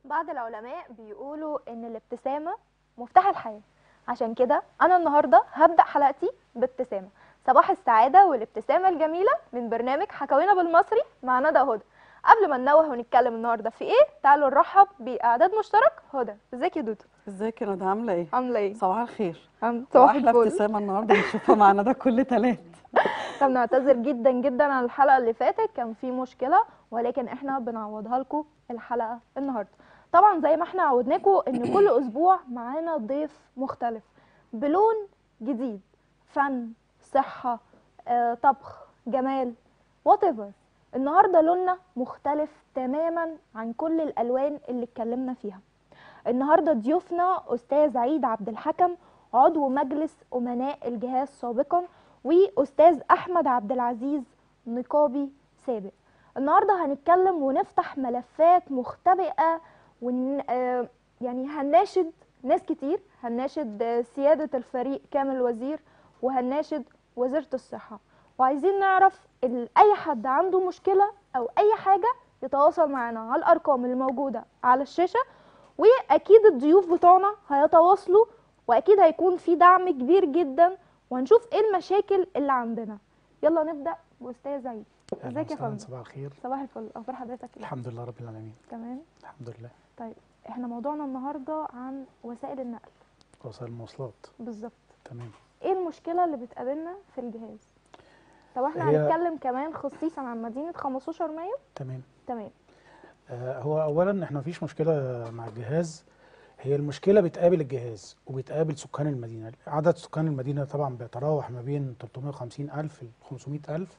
بعض العلماء بيقولوا ان الابتسامة مفتاح الحياة عشان كده انا النهاردة هبدأ حلقتي بابتسامة صباح السعادة والابتسامة الجميلة من برنامج حكاوينا بالمصري مع ندى هدى قبل ما ننوه ونتكلم النهارده في ايه تعالوا نرحب باعداد مشترك هدى ازيك يا دودو ازيك يا ندى عامله ايه عامله ايه صباح الخير عم- صباح واحلى الفل ابتسامه النهارده بنشوفها مع ندى كل تلات طب نعتذر جدا جدا عن الحلقه اللي فاتت كان في مشكله ولكن احنا بنعوضها لكم الحلقه النهارده طبعا زي ما احنا عودناكم ان كل اسبوع معانا ضيف مختلف بلون جديد فن صحه آه، طبخ جمال وات النهارده لوننا مختلف تماما عن كل الالوان اللي اتكلمنا فيها النهارده ضيوفنا استاذ عيد عبد الحكم عضو مجلس امناء الجهاز سابقا واستاذ احمد عبد العزيز نقابي سابق النهارده هنتكلم ونفتح ملفات مختبئه ون... آه، يعني هنناشد ناس كتير هنناشد آه، سياده الفريق كامل وزير وهنناشد وزيره الصحه وعايزين نعرف ال- اي حد عنده مشكله او اي حاجه يتواصل معنا على الارقام اللي موجوده على الشاشه واكيد الضيوف بتوعنا هيتواصلوا واكيد هيكون في دعم كبير جدا وهنشوف ايه المشاكل اللي عندنا يلا نبدا باستاذ عيد أهلاً ازيك يا وسهلاً، فندم صباح الخير صباح الفل اخبار حضرتك ايه الحمد لله رب العالمين تمام الحمد لله طيب احنا موضوعنا النهارده عن وسائل النقل وسائل المواصلات بالظبط تمام ايه المشكله اللي بتقابلنا في الجهاز طب احنا هي- هنتكلم كمان خصيصا عن مدينه 15 مايو تمام تمام آه هو اولا احنا مفيش مشكله مع الجهاز هي المشكله بتقابل الجهاز وبتقابل سكان المدينه عدد سكان المدينه طبعا بيتراوح ما بين 350 الف ل 500 الف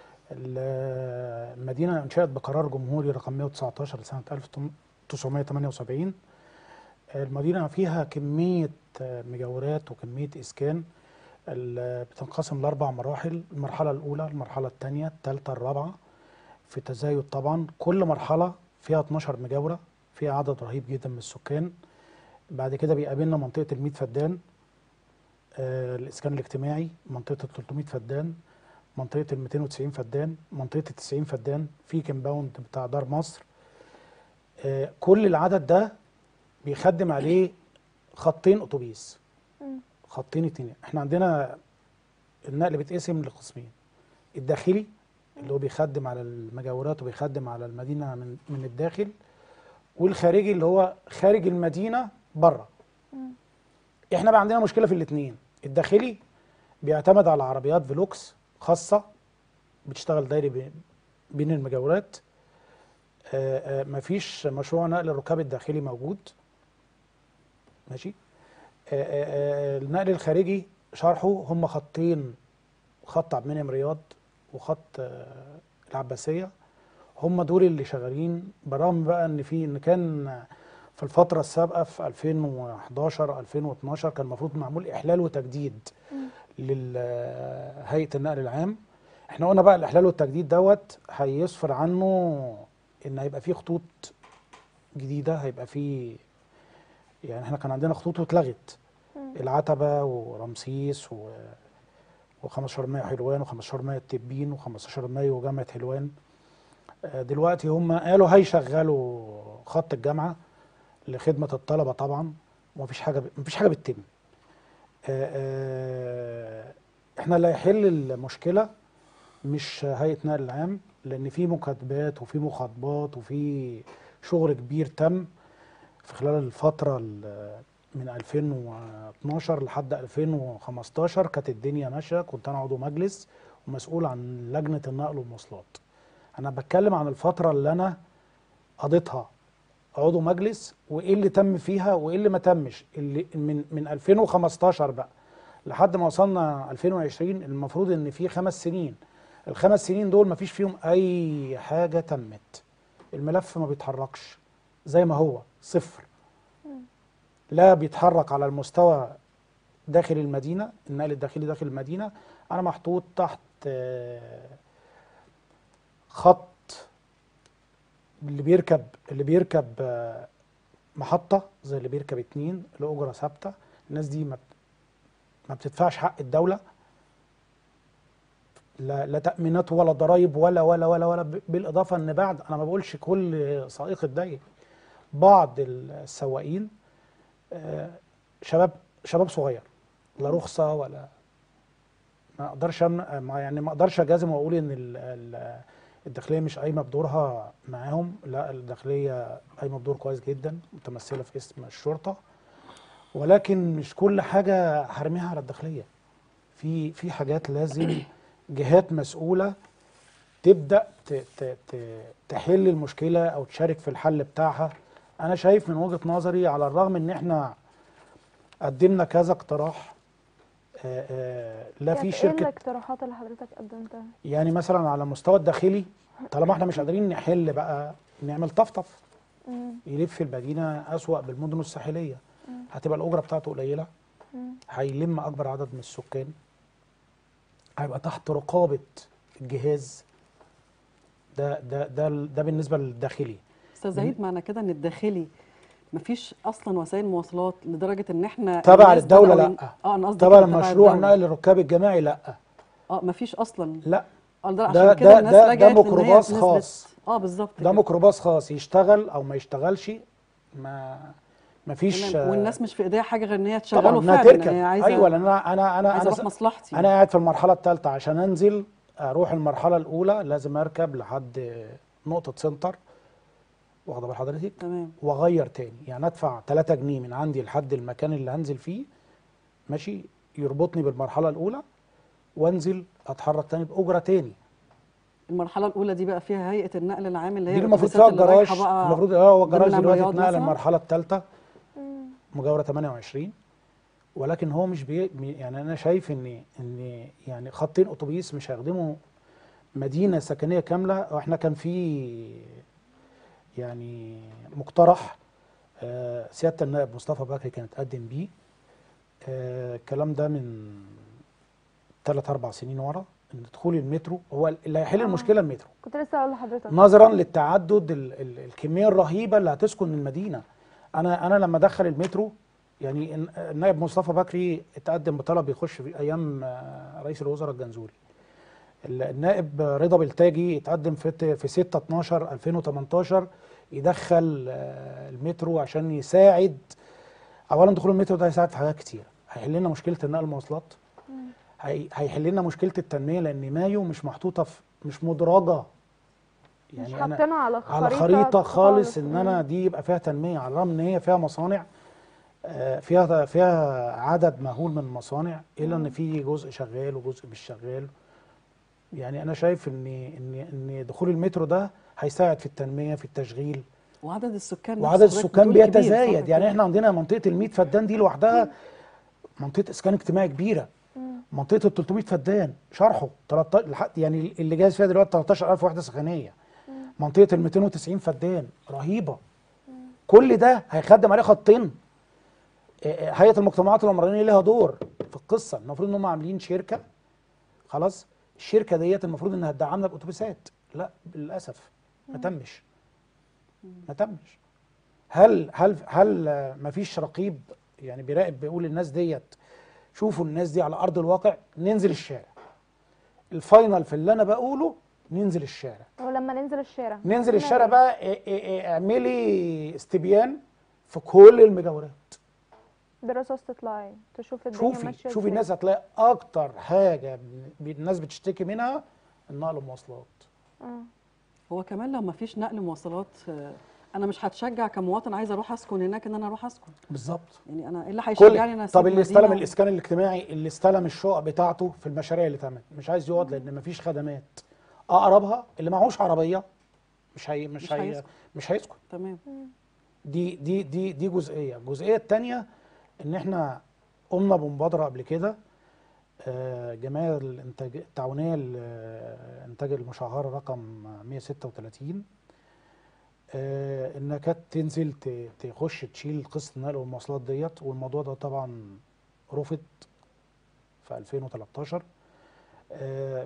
ال- المدينه انشئت بقرار جمهوري رقم 119 لسنه 1978 المدينه فيها كميه آه، مجاورات وكميه اسكان ال- بتنقسم لاربع مراحل المرحله الاولى المرحله الثانيه الثالثه الرابعه في تزايد طبعا كل مرحله فيها 12 مجاوره فيها عدد رهيب جدا من السكان بعد كده بيقابلنا منطقه ال 100 فدان آه الاسكان الاجتماعي منطقه ال 300 فدان منطقه ال 290 فدان منطقه ال 90 فدان في كمباوند بتاع دار مصر آه كل العدد ده بيخدم عليه خطين اتوبيس مم. خطين اتنين احنا عندنا النقل بيتقسم لقسمين الداخلي اللي هو بيخدم على المجاورات وبيخدم على المدينه من من الداخل والخارجي اللي هو خارج المدينه بره مم. احنا بقى عندنا مشكله في الاثنين الداخلي بيعتمد على عربيات فيلوكس خاصه بتشتغل دايري بي- بين المجاورات آه، آه، مفيش مشروع نقل الركاب الداخلي موجود ماشي آه، آه، آه، النقل الخارجي شرحه هم خطين خط عبد المنعم رياض وخط آه، العباسيه هم دول اللي شغالين برغم بقى ان في ان كان في الفتره السابقه في 2011 2012 كان المفروض معمول احلال وتجديد لهيئه النقل العام احنا قلنا بقى الاحلال والتجديد دوت هيسفر عنه ان هيبقى فيه خطوط جديده هيبقى فيه يعني احنا كان عندنا خطوط واتلغت مم. العتبه ورمسيس و و15 مايو حلوان و15 مايو التبين و15 مايو جامعه حلوان آه، دلوقتي هم قالوا هيشغلوا خط الجامعه لخدمه الطلبه طبعا ومفيش حاجه مفيش حاجه بتتم آه، آه، احنا اللي هيحل المشكله مش هيئه نقل العام لان في مكاتبات وفي مخاطبات وفي شغل كبير تم في خلال الفتره ال- من 2012 لحد 2015 كانت الدنيا ماشيه كنت انا عضو مجلس ومسؤول عن لجنه النقل والمواصلات انا بتكلم عن الفتره اللي انا قضيتها عضو مجلس وايه اللي تم فيها وايه اللي ما تمش اللي من من 2015 بقى لحد ما وصلنا 2020 المفروض ان في خمس سنين الخمس سنين دول ما فيش فيهم اي حاجه تمت الملف ما بيتحركش زي ما هو صفر لا بيتحرك على المستوى داخل المدينه النقل الداخلي داخل المدينه انا محطوط تحت آه، خط اللي بيركب اللي بيركب آه، محطة زي اللي بيركب اتنين الأجرة ثابتة الناس دي ما بت- ما بتدفعش حق الدولة لا لا تأمينات ولا ضرائب ولا ولا ولا ولا ب- بالإضافة إن بعد أنا ما بقولش كل سائق اتضايق بعض السواقين آه، شباب شباب صغير لا رخصه ولا ما اقدرش أم- ما يعني ما اقدرش اجازم واقول ان ال- ال- الداخليه مش قايمه بدورها معاهم لا الداخليه قايمه بدور كويس جدا متمثله في اسم الشرطه ولكن مش كل حاجه هرميها على الداخليه في في حاجات لازم جهات مسؤوله تبدا ت- ت- ت- تحل المشكله او تشارك في الحل بتاعها انا شايف من وجهه نظري على الرغم ان احنا قدمنا كذا اقتراح آه، آه، لا كانت في ايه شركه الاقتراحات اللي حضرتك قدمتها يعني مثلا على المستوى الداخلي طالما احنا مش قادرين نحل بقى نعمل طفطف مم. يلف المدينه اسوأ بالمدن الساحليه هتبقى الاجره بتاعته قليله مم. هيلم اكبر عدد من السكان هيبقى تحت رقابه الجهاز ده ده ده ده بالنسبه للداخلي استاذ زهيد معنى كده ان الداخلي مفيش اصلا وسائل مواصلات لدرجه ان احنا تبع الناس للدوله بدأوا لا ين- اه انا قصدي تبع كده المشروع الدولة. نقل الركاب الجماعي لا اه مفيش اصلا لا اه ده ده- عشان كده ده- الناس ده- ده لجأت لأن هي ميكروباص نزلت- خاص. اه بالظبط ده كده. ميكروباص خاص يشتغل او ما يشتغلش ما ما فيش تمام. والناس مش في ايديها حاجه غير ان هي طبعا تشغله انها فعلا تركب إن هي عايزه ايوه لان انا انا انا عايزه انا اروح مصلحتي انا قاعد في المرحله الثالثه عشان انزل اروح المرحله الاولى لازم اركب لحد نقطه سنتر واخده بال حضرتك تمام واغير تاني يعني ادفع 3 جنيه من عندي لحد المكان اللي هنزل فيه ماشي يربطني بالمرحله الاولى وانزل اتحرك تاني باجره تاني المرحله الاولى دي بقى فيها هيئه النقل العام اللي هي دي المفروض الأتوبيسات فيها اللي الجراج رايحة بقى المفروض اه هو الجراج ضمن دلوقتي الرياض اتنقل مثلاً؟ المرحله الثالثه مم. مجاوره 28 ولكن هو مش بي يعني انا شايف ان ان يعني خطين اتوبيس مش هيخدموا مدينه سكنيه كامله واحنا كان في يعني مقترح آه، سياده النائب مصطفى بكري كان اتقدم بيه آه، الكلام ده من ثلاث اربع سنين ورا ان دخول المترو هو اللي هيحل آه. المشكله المترو كنت لسه اقول لحضرتك نظرا للتعدد ال ال الكميه الرهيبه اللي هتسكن المدينه انا انا لما ادخل المترو يعني الن- النائب مصطفى بكري اتقدم بطلب يخش في ايام آه، رئيس الوزراء الجنزوري ال- النائب رضا بلتاجي اتقدم في ت- في 6 12 2018 يدخل آه، المترو عشان يساعد اولا دخول المترو ده هيساعد في حاجات كتير هيحل لنا مشكله النقل المواصلات هي- هيحل لنا مشكله التنميه لان مايو مش محطوطه في مش مدرجه مش حاطينها على خريطه على خريطه خالص ان مم. انا دي يبقى فيها تنميه على الرغم ان هي فيها مصانع آه، فيها فيها عدد مهول من المصانع الا ان في جزء شغال وجزء مش شغال يعني انا شايف ان ان ان دخول المترو ده هيساعد في التنميه في التشغيل وعدد السكان وعدد نفسه حضرتك السكان بتقول كبير، بيتزايد صح يعني كده؟ احنا عندنا منطقه ال100 فدان دي لوحدها منطقه اسكان اجتماعي كبيره مم. منطقه ال 300 فدان شرحه 13 لحد يعني اللي جاهز فيها دلوقتي 13000 وحده سكنيه منطقه ال 290 فدان رهيبه كل ده هيخدم عليه خطين آه، آه، هيئه المجتمعات العمرانيه لها دور في القصه المفروض ان هم عاملين شركه خلاص الشركه ديت المفروض انها تدعمنا باتوبيسات لا للاسف ما تمش ما تمش هل هل هل آه، مفيش رقيب يعني بيراقب بيقول الناس ديت شوفوا الناس دي على ارض الواقع ننزل الشارع الفاينل في اللي انا بقوله ننزل الشارع ولما ننزل الشارع ننزل نعمل الشارع إيه؟ بقى إيه إيه إيه اعملي استبيان في كل المجاورات دراسه استطلاعيه تشوف الدنيا شوفي ماشيه شوفي إزاي. الناس هتلاقي اكتر حاجه ب- الناس بتشتكي منها النقل والمواصلات آه. هو كمان لو مفيش نقل مواصلات آه، انا مش هتشجع كمواطن عايز اروح اسكن هناك ان انا اروح اسكن بالظبط يعني انا ايه اللي هيشجعني انا كل أسيب طب اللي مدينة استلم و- الاسكان الاجتماعي اللي استلم الشقق بتاعته في المشاريع اللي اتعملت مش عايز يقعد لان مفيش خدمات اقربها اللي معهوش عربيه مش هي مش, مش هي هيسكن. مش هيسكن تمام دي دي دي دي جزئيه الجزئيه الثانيه ان احنا قمنا بمبادره قبل كده آه، جمعيه الانتاج التعاونيه لانتاج المشاهره رقم 136 آه، انها كانت تنزل ت- تخش تشيل قصه النقل والمواصلات ديت والموضوع ده طبعا رفض في 2013 آه،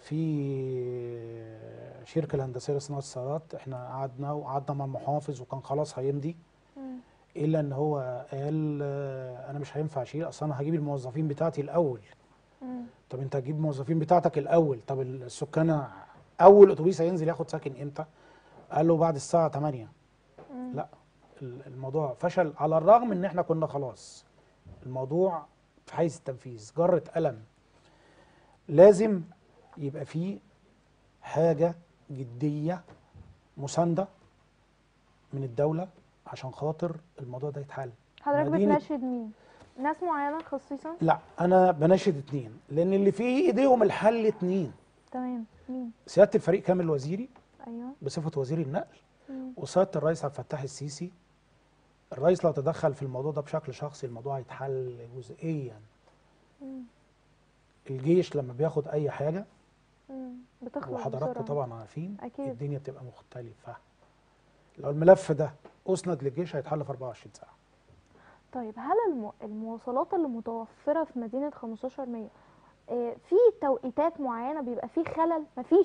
في شركه الهندسيه لصناعه السيارات احنا قعدنا وقعدنا مع المحافظ وكان خلاص هيمضي مم. الا ان هو قال آه، انا مش هينفع اشيل اصل انا هجيب الموظفين بتاعتي الاول مم. طب انت هتجيب الموظفين بتاعتك الاول طب السكان اول اتوبيس هينزل ياخد ساكن امتى قال له بعد الساعه 8 مم. لا ال- الموضوع فشل على الرغم ان احنا كنا خلاص الموضوع في حيز التنفيذ جرة قلم لازم يبقى فيه حاجة جدية مساندة من الدولة عشان خاطر الموضوع ده يتحل حضرتك مدينة- بتناشد مين ناس معينه خصيصا لا انا بناشد اتنين لان اللي في ايديهم الحل اتنين تمام مين سياده الفريق كامل الوزيري ايوه بصفه وزير النقل مم. وسياده الرئيس عبد الفتاح السيسي الرئيس لو تدخل في الموضوع ده بشكل شخصي الموضوع هيتحل جزئيا مم. الجيش لما بياخد اي حاجه مم. بتخلص وحضراتكم بسرعة. طبعا عارفين أكيد. الدنيا بتبقى مختلفه لو الملف ده اسند للجيش هيتحل في 24 ساعه طيب هل الم... المواصلات اللي متوفرة في مدينة 15 مية آه، في توقيتات معينة بيبقى فيه خلل مفيش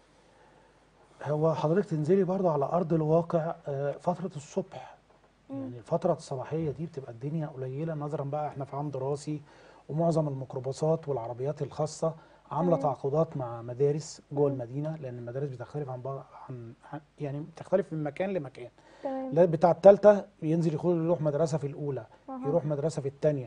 هو حضرتك تنزلي برضه على ارض الواقع آه، فتره الصبح يعني الفتره الصباحيه دي بتبقى الدنيا قليله نظرا بقى احنا في عام دراسي ومعظم الميكروباصات والعربيات الخاصه عامله تمام. تعاقدات مع مدارس جوه المدينه لان المدارس بتختلف عن بعض عن عن- يعني بتختلف من مكان لمكان تمام لا بتاع الثالثه ينزل يخرج يروح مدرسه في الاولى أها. يروح مدرسه في الثانيه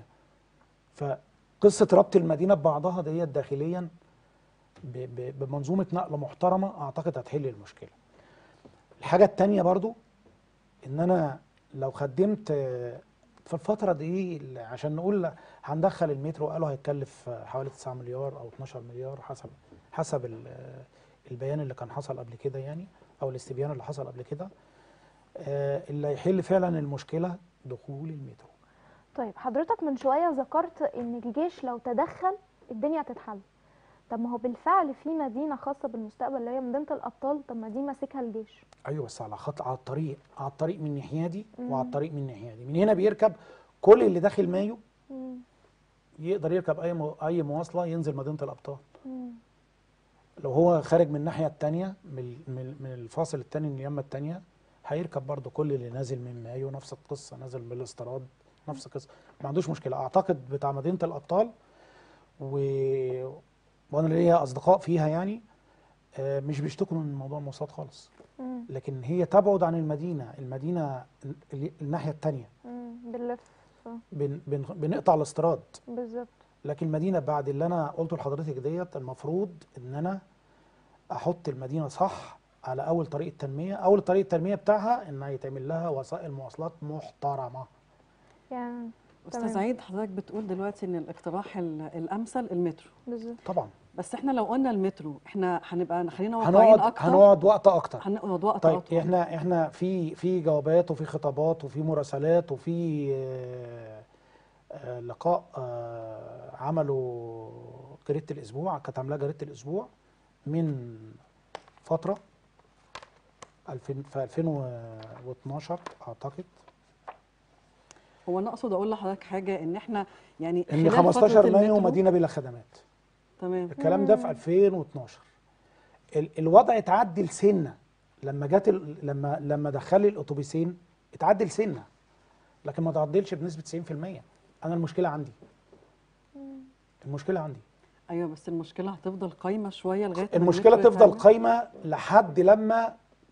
فقصه ربط المدينه ببعضها ديت داخليا ب- ب- بمنظومه نقل محترمه اعتقد هتحل المشكله الحاجه الثانيه برضو ان انا لو خدمت آه، في الفتره دي ال- عشان نقول هندخل المترو قالوا هيتكلف آه، حوالي 9 مليار او 12 مليار حسب حسب ال- آه، البيان اللي كان حصل قبل كده يعني او الاستبيان اللي حصل قبل كده آه، اللي هيحل فعلا المشكله دخول المترو طيب حضرتك من شوية ذكرت ان الجيش لو تدخل الدنيا هتتحل طب ما هو بالفعل في مدينة خاصة بالمستقبل اللي هي مدينة الأبطال طب ما دي ماسكها الجيش ايوه بس على خط على الطريق على الطريق من الناحيه دي مم. وعلى الطريق من الناحيه دي من هنا بيركب كل اللي داخل مايو مم. يقدر يركب اي مو... اي مواصله ينزل مدينه الابطال مم. لو هو خارج من الناحيه الثانيه من من من الفاصل الثاني من اليمه الثانيه هيركب برضه كل اللي نازل من مايو نفس القصه نازل من الاستراد نفس القصه ما عندوش مشكله اعتقد بتاع مدينه الابطال و... وانا ليا اصدقاء فيها يعني آه، مش بيشتكوا من موضوع المواصلات خالص مم. لكن هي تبعد عن المدينه المدينه ال- الناحيه الثانيه مم. بنلف بن... بن... بنقطع الاستراد بالظبط لكن المدينه بعد اللي انا قلته لحضرتك ديت المفروض ان انا احط المدينه صح على اول طريق التنميه اول طريق التنميه بتاعها ان يتعمل لها وسائل مواصلات محترمه يعني استاذ تمام. عيد حضرتك بتقول دلوقتي ان الاقتراح ال- الامثل المترو بالظبط طبعا بس احنا لو قلنا المترو احنا هنبقى خلينا واقعيين هنقعد اكتر هنقعد وقت اكتر هنقعد وقت طيب اطول احنا احنا في في جوابات وفي خطابات وفي مراسلات وفي آه، آه، لقاء آه، عملوا جريده الاسبوع كانت عاملاه جريده الاسبوع من فتره 2000 في 2012 اعتقد هو انا اقصد اقول لحضرتك حاجه ان احنا يعني ان خلال 15 فترة مايو المترو- مدينه بلا خدمات تمام الكلام ده في 2012 ال- الوضع اتعدل سنه لما جت ال- لما لما دخلي الاتوبيسين اتعدل سنه لكن ما تعدلش بنسبه 90% انا المشكله عندي المشكله عندي ايوه بس المشكله هتفضل قايمه شويه لغايه ما المشكله المترو تفضل يتعمل. قايمه لحد لما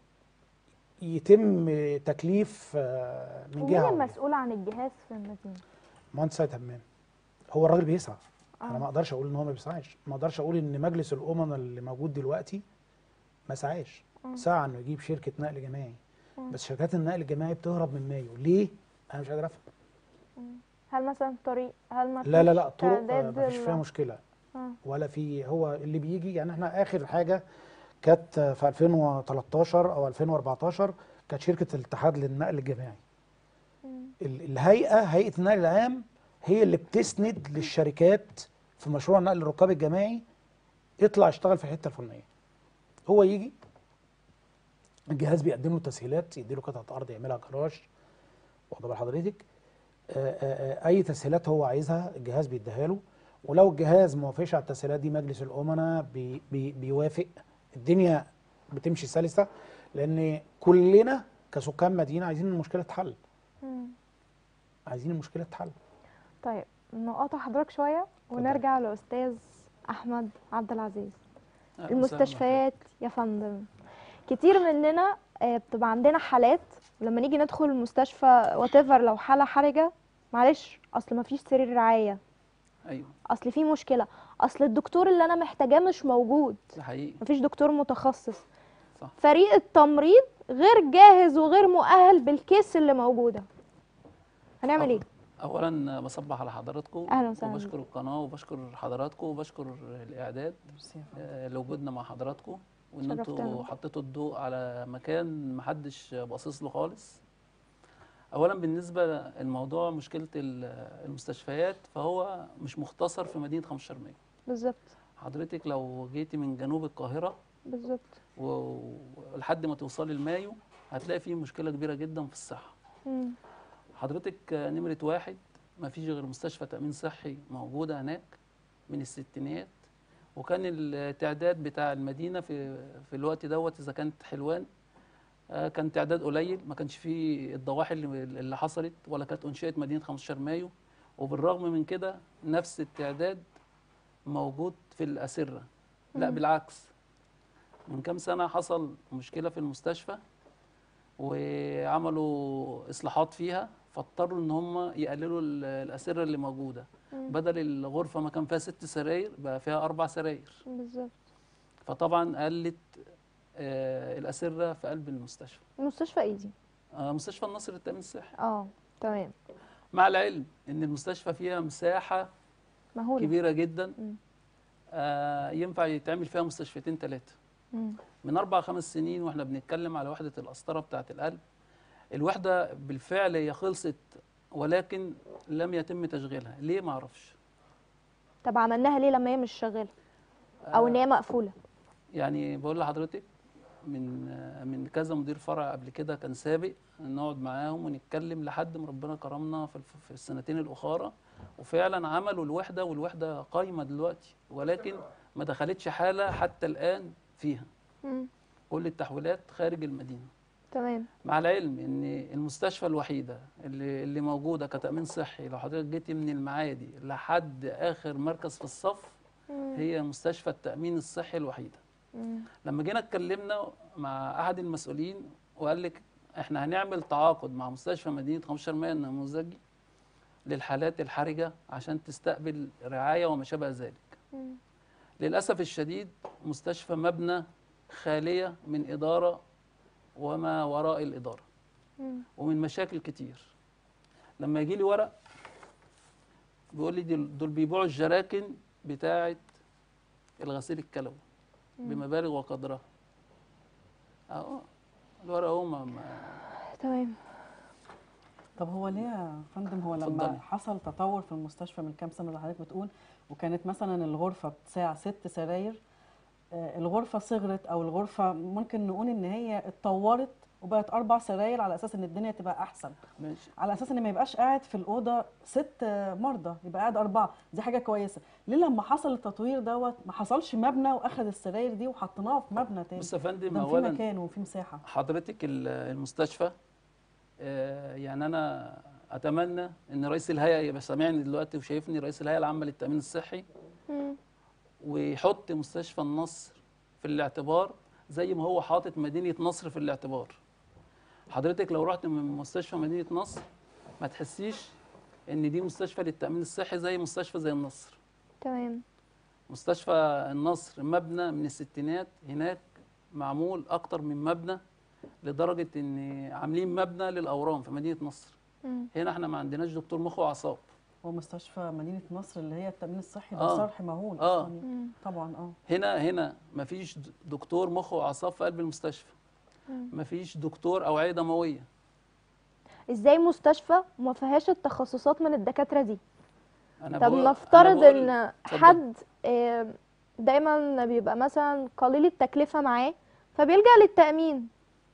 يتم تكليف آه، من ومين جهه عليا. المسؤول عن الجهاز في المدينة مهندس سيد همام هو الراجل بيسعى انا آه. ما اقدرش اقول ان هو ما بيسعاش ما اقدرش اقول ان مجلس الامناء اللي موجود دلوقتي ما سعاش آه. سعى انه يجيب شركه نقل جماعي آه. بس شركات النقل الجماعي بتهرب من مايو ليه انا مش قادر افهم هل مثلا طريق هل ما لا لا لا فيش طرق آه، تعداد ما فيش ال- فيها مشكله آه. ولا في هو اللي بيجي يعني احنا اخر حاجه كانت في 2013 او 2014 كانت شركه الاتحاد للنقل الجماعي مم. ال- الهيئه هيئه النقل العام هي اللي بتسند للشركات في مشروع نقل الركاب الجماعي يطلع يشتغل في الحته الفلانيه هو يجي الجهاز بيقدم له تسهيلات يديله قطعه ارض يعملها جراج واخد بال حضرتك آه، آه، آه، اي تسهيلات هو عايزها الجهاز بيديها له ولو الجهاز ما وافقش على التسهيلات دي مجلس الامناء بي بي بيوافق الدنيا بتمشي سلسه لان كلنا كسكان مدينه عايزين المشكله تتحل مم. عايزين المشكله تتحل طيب نقاطع حضرتك شوية ونرجع لأستاذ أحمد عبد العزيز المستشفيات يا فندم كتير مننا آه، بتبقى عندنا حالات لما نيجي ندخل المستشفى وات لو حاله حرجه معلش اصل ما فيش سرير رعايه ايوه اصل في مشكله اصل الدكتور اللي انا محتاجاه مش موجود ده حقيقي مفيش دكتور متخصص صح. فريق التمريض غير جاهز وغير مؤهل بالكيس اللي موجوده هنعمل ايه اولا بصبح على حضراتكم أهلا وسهلا وبشكر القناه وبشكر حضراتكم وبشكر الاعداد ميرسي يا فندم. آه، لوجودنا مع حضراتكم وان شرفتنا. انتوا حطيتوا الضوء على مكان محدش باصص له خالص اولا بالنسبه للموضوع مشكله ال- المستشفيات فهو مش مختصر في مدينه 15 مايو بالظبط حضرتك لو جيتي من جنوب القاهره بالظبط و- ولحد ما توصلي المايو هتلاقي فيه مشكله كبيره جدا في الصحه مم. حضرتك نمرة واحد ما فيش غير مستشفى تأمين صحي موجودة هناك من الستينات وكان التعداد بتاع المدينة في في الوقت دوت إذا كانت حلوان آه، كان تعداد قليل ما كانش فيه الضواحي اللي اللي حصلت ولا كانت أنشئت مدينة 15 مايو وبالرغم من كده نفس التعداد موجود في الأسرة لا مم. بالعكس من كام سنة حصل مشكلة في المستشفى وعملوا إصلاحات فيها فاضطروا إن هم يقللوا ال- الأسرة اللي موجودة مم. بدل الغرفة ما كان فيها ست سراير بقى فيها أربع سراير بالظبط فطبعا قلت آه، الأسرة في قلب المستشفى المستشفى ايه دي آه، مستشفى النصر للتأمين الصحي اه تمام مع العلم إن المستشفى فيها مساحة مهوله كبيرة جدا مم. آه، ينفع يتعمل فيها مستشفيتين ثلاثة مم. من أربع خمس سنين وإحنا بنتكلم على وحدة القسطرة بتاعة القلب الوحدة بالفعل هي خلصت ولكن لم يتم تشغيلها ليه ما أعرفش طب عملناها ليه لما هي مش شغاله او ان هي مقفوله يعني بقول لحضرتك من آه، من كذا مدير فرع قبل كده كان سابق نقعد معاهم ونتكلم لحد ما ربنا كرمنا في الف- في السنتين الأخرى وفعلا عملوا الوحدة والوحدة قايمة دلوقتي ولكن ما دخلتش حالة حتى الآن فيها مم. كل التحويلات خارج المدينة تمام مع العلم ان المستشفى الوحيده اللي اللي موجوده كتامين صحي لو حضرتك جيتي من المعادي لحد اخر مركز في الصف مم. هي مستشفى التامين الصحي الوحيده مم. لما جينا اتكلمنا مع احد المسؤولين وقال لك احنا هنعمل تعاقد مع مستشفى مدينه 15 مايو النموذجي للحالات الحرجه عشان تستقبل رعايه وما شابه ذلك مم. للاسف الشديد مستشفى مبنى خاليه من اداره وما وراء الاداره مم. ومن مشاكل كتير لما يجي لي ورق بيقول لي دول دول بيبيعوا الجراكن بتاعه الغسيل الكلوي بمبالغ وقدرها اهو الورق اهو ما- ما- تمام طب هو ليه يا فندم هو لما اتفضلي. حصل تطور في المستشفى من كام سنه زي حضرتك بتقول وكانت مثلا الغرفه بتساع ست سراير آه، الغرفه صغرت او الغرفه ممكن نقول ان هي اتطورت وبقت اربع سراير على اساس ان الدنيا تبقى احسن ماشي على اساس ان ما يبقاش قاعد في الاوضه ست آه، مرضى يبقى قاعد اربعه دي حاجه كويسه ليه لما حصل التطوير دوت ما حصلش مبنى واخد السراير دي وحطيناها في مبنى تاني بص يا فندم ده في اولا مكان وفي مساحه حضرتك ال- المستشفى آه، يعني انا اتمنى ان رئيس الهيئه يبقى سامعني دلوقتي وشايفني رئيس الهيئه العامه للتامين الصحي مم. ويحط مستشفى النصر في الاعتبار زي ما هو حاطط مدينة نصر في الاعتبار حضرتك لو رحت من مستشفى مدينة نصر ما تحسيش ان دي مستشفى للتأمين الصحي زي مستشفى زي النصر تمام مستشفى النصر مبنى من الستينات هناك معمول اكتر من مبنى لدرجة ان عاملين مبنى للأورام في مدينة نصر مم. هنا احنا ما عندناش دكتور مخ وأعصاب ومستشفى مدينه نصر اللي هي التامين الصحي ده آه. صرح مهول آه. أصلاً. مم. طبعا اه هنا هنا مفيش دكتور مخ وأعصاب في قلب المستشفى مم. مفيش دكتور أوعية دموية ازاي مستشفى وما فيهاش التخصصات من الدكاتره دي أنا طب بقول- أنا نفترض بقول- ان اتفضل. حد آه، دايما بيبقى مثلا قليل التكلفه معاه فبيلجأ للتأمين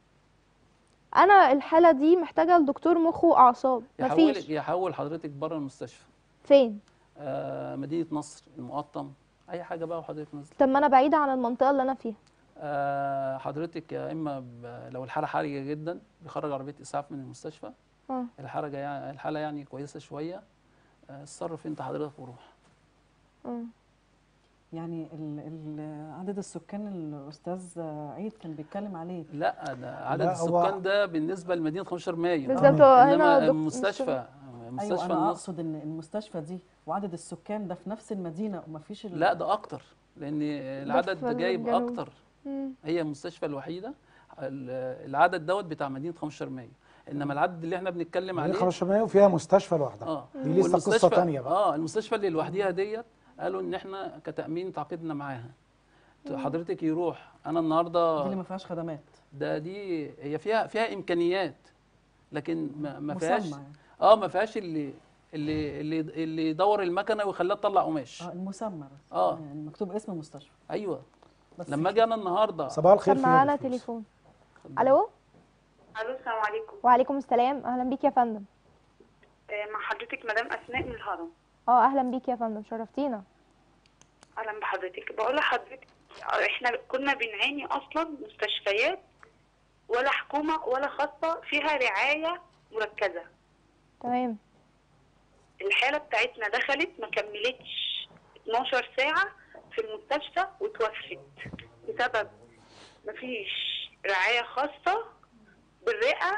انا الحاله دي محتاجه لدكتور مخ واعصاب يحول مفيش يحول حضرتك بره المستشفى فين آه مدينه نصر المقطم اي حاجه بقى وحضرتك نازله طب ما انا بعيده عن المنطقه اللي انا فيها آه حضرتك يا اما ب- لو الحاله حرجه جدا بيخرج عربيه اسعاف من المستشفى اه الحرجه يعني الحاله يعني كويسه شويه آه اتصرف انت حضرتك وروح اه يعني ال ال عدد السكان الاستاذ عيد كان بيتكلم عليه لا ده عدد لا، هو- السكان ده بالنسبه لمدينه 15 مايو بالظبط هو هنا انما دك- المستشفى ايوه مستشفى انا النصر اقصد ان المستشفى دي وعدد السكان ده في نفس المدينه ومفيش ال- لا ده اكتر لان العدد في ده جايب الجنوب. اكتر مم. هي المستشفى الوحيده ال- العدد دوت بتاع مدينه 15 مايو انما العدد اللي احنا بنتكلم مدينة عليه 15 مايو فيها مستشفى لوحدها اه دي لسه قصه والمستشفى- تانية بقى اه المستشفى اللي لوحديها ديت قالوا ان احنا كتامين تعاقدنا معاها حضرتك يروح انا دي النهارده اللي ما فيهاش خدمات ده دي هي فيها فيها امكانيات لكن ما, ما فيهاش مسمى يعني. اه ما فيهاش اللي اللي اللي اللي يدور المكنه ويخليها تطلع قماش اه المسمى بس آه. يعني مكتوب اسم المستشفى ايوه بس لما اجي انا النهارده صباح الخير طب فيها معانا بفلوس. تليفون الو الو السلام عليكم وعليكم السلام اهلا بيك يا فندم آه، مع حضرتك مدام اسماء من الهرم اه اهلا بيك يا فندم شرفتينا اهلا بحضرتك بقول لحضرتك آه، احنا كنا بنعاني اصلا مستشفيات ولا حكومه ولا خاصه فيها رعايه مركزه تمام الحاله بتاعتنا دخلت ما كملتش 12 ساعه في المستشفى وتوفت بسبب مفيش رعايه خاصه بالرئه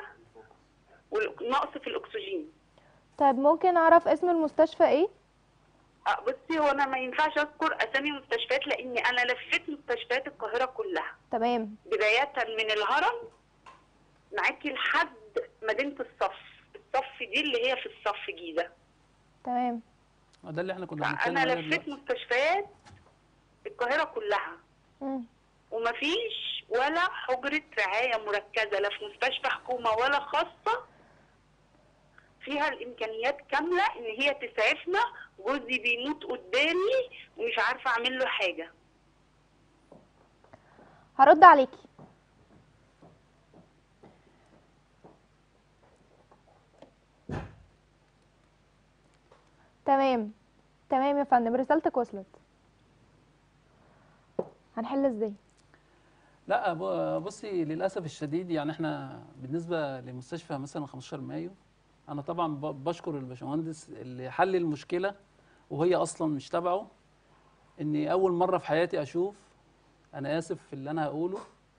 والنقص في الاكسجين طيب ممكن اعرف اسم المستشفى ايه آه، بصي هو انا ما ينفعش اذكر اسامي مستشفيات لاني انا لفيت مستشفيات القاهره كلها تمام بدايه من الهرم معاكي لحد مدينه الصف الصف دي اللي هي في الصف جيزه تمام ده اللي احنا كنا بنتكلم انا عليه لفيت دلوقتي. مستشفيات القاهره كلها مم. ومفيش ولا حجره رعايه مركزه لا في مستشفى حكومه ولا خاصه فيها الامكانيات كامله ان هي تسعفنا جوزي بيموت قدامي ومش عارفه اعمل له حاجه هرد عليكي تمام تمام يا فندم رسالتك وصلت هنحل ازاي لا ب- بصي للاسف الشديد يعني احنا بالنسبه لمستشفى مثلا 15 مايو انا طبعا ب- بشكر الباشمهندس اللي حل المشكله وهي اصلا مش تبعه اني اول مره في حياتي اشوف انا اسف في اللي انا هقوله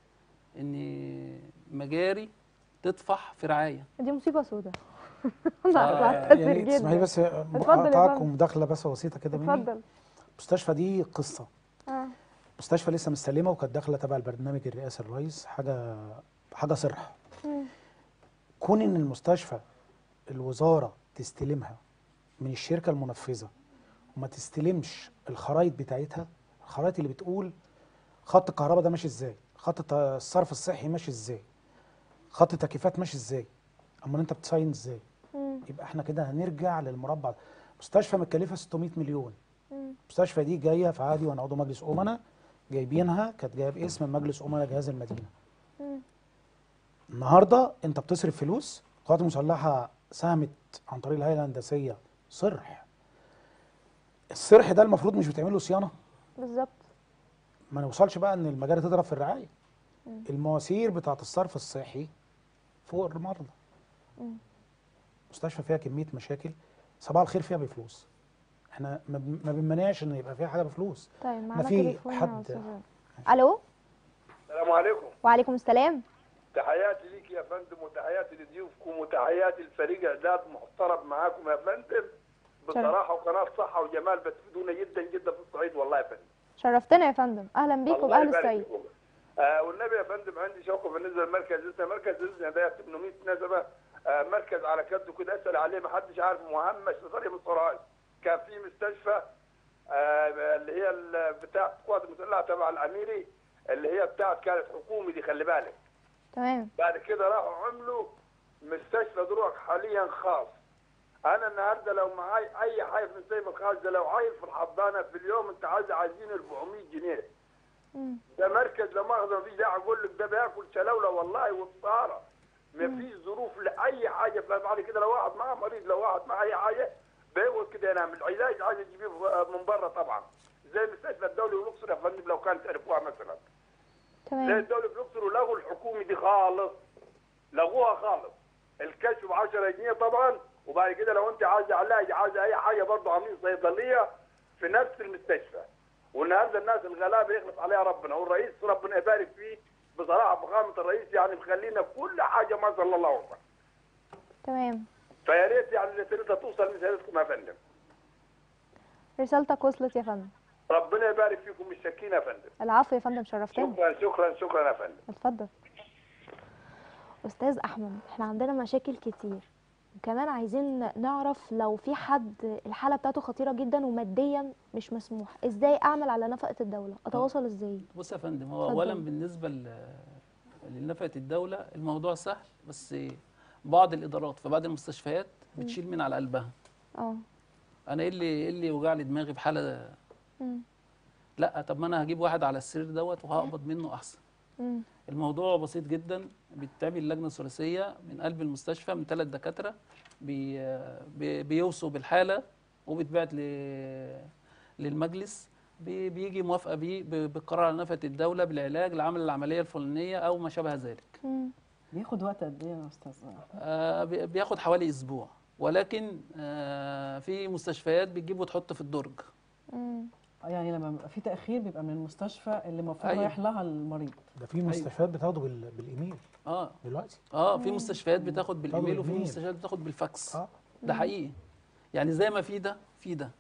ان مجاري تطفح في رعايه دي مصيبه سوداء آه، لا يعني تسمحي بس اتفضل يا اقطعك فندم. ومداخله بس بسيطه كده مني اتفضل المستشفى دي قصه اه مستشفى لسه مستلمه وكانت داخله تبع البرنامج الرئاسي الرئيس حاجه حاجه صرح مم. كون ان المستشفى الوزاره تستلمها من الشركه المنفذه وما تستلمش الخرايط بتاعتها الخرايط اللي بتقول خط الكهرباء ده ماشي ازاي خط الت- الصرف الصحي ماشي ازاي خط التكييفات ماشي ازاي امال انت بتصين ازاي مم. يبقى احنا كده هنرجع للمربع مستشفى متكلفه 600 مليون مم. المستشفى دي جايه في عادي وانا عضو مجلس امنا جايبينها كانت جايه باسم مجلس امنا جهاز المدينه مم. النهارده انت بتصرف فلوس القوات المسلحه ساهمت عن طريق الهيئه الهندسيه صرح الصرح ده المفروض مش بتعمل له صيانه بالظبط ما نوصلش بقى ان المجاري تضرب في الرعايه المواسير بتاعه الصرف الصحي فوق المرضى مم. مستشفى فيها كميه مشاكل صباح الخير فيها بفلوس احنا ما بن- ما بنمنعش ان يبقى فيها حاجه بفلوس طيب معانا في تليفون يا حد- أستاذ الو السلام عليكم وعليكم السلام تحياتي ليك يا فندم وتحياتي لضيوفكم وتحياتي لفريق اعداد محترم معاكم يا فندم بصراحه وقناه صحه وجمال بتفيدونا جدا جدا في الصعيد والله يا فندم شرفتنا يا فندم اهلا بيك الله وباهل يبارك الصعيد فيكم. آه والنبي يا فندم عندي شوكه بالنسبه لمركز إزنا مركز إزنا ده 800 نسبه آه مركز على كده كده اسال عليه ما حدش عارف مهمش لطريق الصراعي كان في مستشفى آه اللي هي ال- بتاعه القوات المسلحه تبع الاميري اللي هي بتاعت كانت حكومي دي خلي بالك تمام بعد كده راحوا عملوا مستشفى دروع حاليا خاص انا النهارده لو معاي اي حاجه في المستشفى الخاص ده لو عايل في الحضانه في اليوم انت عايز عايزين 400 جنيه مم. ده مركز لا مؤاخذه مفيش داعي اقول لك ده بياكل شلاوله والله وبصاره مفيش ظروف لاي حاجه بعد كده لو واحد معاه مريض لو واحد معاه اي حاجه بيقعد كده ينام العلاج عايز تجيبيه من بره طبعا زي المستشفى الدولي والاقصر يا فندم لو كانت تعرفوها مثلا زي تمام الدولة في الأقصر ولغوا الحكومي دي خالص لغوها خالص الكشف ب 10 جنيه طبعا وبعد كده لو انت عايز علاج عايز اي حاجه برضه عاملين صيدليه في نفس المستشفى والنهارده الناس الغلابه يخلف عليها ربنا والرئيس ربنا يبارك فيه بصراحه فخامه الرئيس يعني مخلينا في كل حاجه ما شاء الله اكبر تمام فيا ريت يعني رسالتها توصل لسيادتكم يا فندم رسالتك وصلت يا فندم ربنا يبارك فيكم السكينه يا فندم العفو يا فندم شرفتني شكرا شكرا شكرا يا فندم اتفضل استاذ احمد احنا عندنا مشاكل كتير وكمان عايزين نعرف لو في حد الحاله بتاعته خطيره جدا وماديا مش مسموح ازاي اعمل على نفقه الدوله اتواصل ازاي بص يا فندم هو اتفضل. اولا بالنسبه ل- لنفقه الدوله الموضوع سهل بس بعض الادارات في بعض المستشفيات بتشيل من على قلبها اه انا ايه اللي ايه اللي وجع لي دماغي بحاله مم. لا طب ما انا هجيب واحد على السرير دوت وهقبض منه احسن مم. الموضوع بسيط جدا بتعمل لجنه ثلاثيه من قلب المستشفى من ثلاث دكاتره بي بي بيوصوا بالحاله وبتبعت ل- للمجلس بي- بيجي موافقه بيه ب- بالقرار على نفقه الدوله بالعلاج لعمل العمليه الفلانيه او ما شابه ذلك مم. بياخد وقت قد ايه يا استاذ آه، بي- بياخد حوالي اسبوع ولكن آه، في مستشفيات بتجيب وتحط في الدرج مم. يعني لما بيبقى في تاخير بيبقى من المستشفى اللي المفروض أيوة. رايح لها المريض ده في مستشفيات بتاخده بال... بالايميل اه دلوقتي اه في مستشفيات بتاخد بالايميل وفي بالإيميل. مستشفيات بتاخد بالفاكس اه ده حقيقي يعني زي ما في ده في ده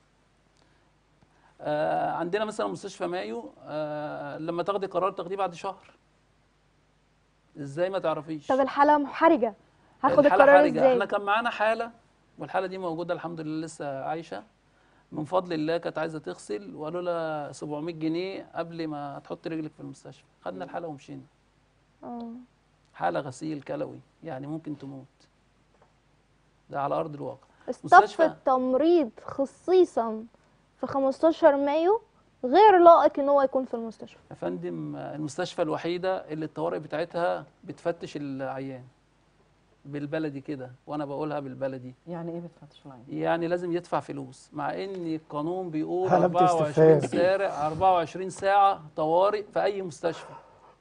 آه عندنا مثلا مستشفى مايو آه لما تاخدي قرار تاخديه بعد شهر ازاي ما تعرفيش طب الحاله محرجه هاخد الحالة القرار حرجة. ازاي احنا كان معانا حاله والحاله دي موجوده الحمد لله لسه عايشه من فضل الله كانت عايزه تغسل وقالوا لها 700 جنيه قبل ما تحط رجلك في المستشفى خدنا الحاله ومشينا اه حاله غسيل كلوي يعني ممكن تموت ده على ارض الواقع استف مستشفى- التمريض خصيصا في 15 مايو غير لائق ان هو يكون في المستشفى يا فندم المستشفى الوحيدة اللي الطوارئ بتاعتها بتفتش العيان بالبلدي كده وانا بقولها بالبلدي يعني ايه بتفتش العين يعني لازم يدفع فلوس مع ان القانون بيقول علامة 24 استفهام. ساعة 24 ساعة طوارئ في اي مستشفى